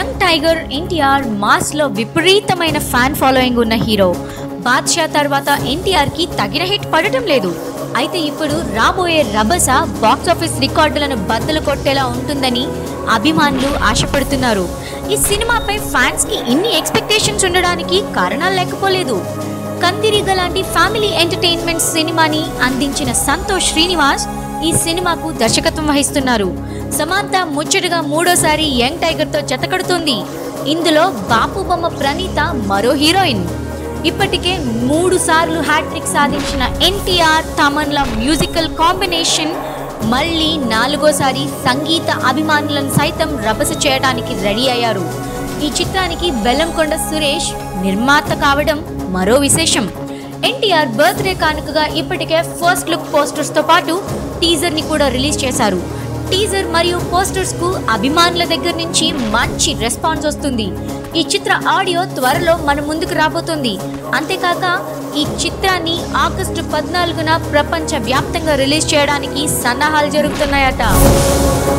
young tiger NTR మాస్లో విపరీతమైన fan following ఉన్న హీరో బాద్షా తర్వాత ఎన్టీఆర్కి తగిన హిట్ పడటం లేదు అయితే ఇప్పుడు రాబోయే రభస బాక్సాఫీస్ రికార్డులను బద్దలు కొట్టేలా ఉంటుందని అభిమానులు ఆశపడుతున్నారు ఈ సినిమాపై ఫ్యాన్స్కి ఇన్ని ఎక్స్పెక్టేషన్స్ ఉండడానికి కారణాలు లేకపోలేదు కందిరిగ లాంటి ఫ్యామిలీ ఎంటర్టైన్మెంట్ సినిమాని అందించిన సంతోష్ శ్రీనివాస్ ఈ సినిమాకు దర్శకత్వం వహిస్తున్నారు సమాంత ముచ్చటగా మూడోసారి యంగ్ టైగర్తో జతకడుతుంది ఇందులో బాపు బొమ్మ ప్రణీత మరో హీరోయిన్ ఇప్పటికే మూడు సార్లు హ్యాట్రిక్ సాధించిన ఎన్టీఆర్ తమన్ల మ్యూజికల్ కాంబినేషన్ మళ్ళీ నాలుగోసారి సంగీత అభిమానులను సైతం రభస చేయడానికి రెడీ అయ్యారు ఈ చిత్రానికి బెల్లంకొండ సురేష్ నిర్మాత కావడం మరో విశేషం ఎన్టీఆర్ బర్త్డే కానుకగా ఇప్పటికే ఫస్ట్ లుక్ పోస్టర్స్ తో పాటు టీజర్ ని కూడా రిలీజ్ చేశారు టీజర్ మరియు పోస్టర్స్ కు అభిమానుల దగ్గర నుంచి మంచి రెస్పాన్స్ వస్తుంది ఈ చిత్ర ఆడియో త్వరలో మన ముందుకు రాబోతుంది అంతేకాక ఈ చిత్రాన్ని ఆగస్టు పద్నాలుగున ప్రపంచ వ్యాప్తంగా రిలీజ్ చేయడానికి సన్నాహాలు జరుగుతున్నాయట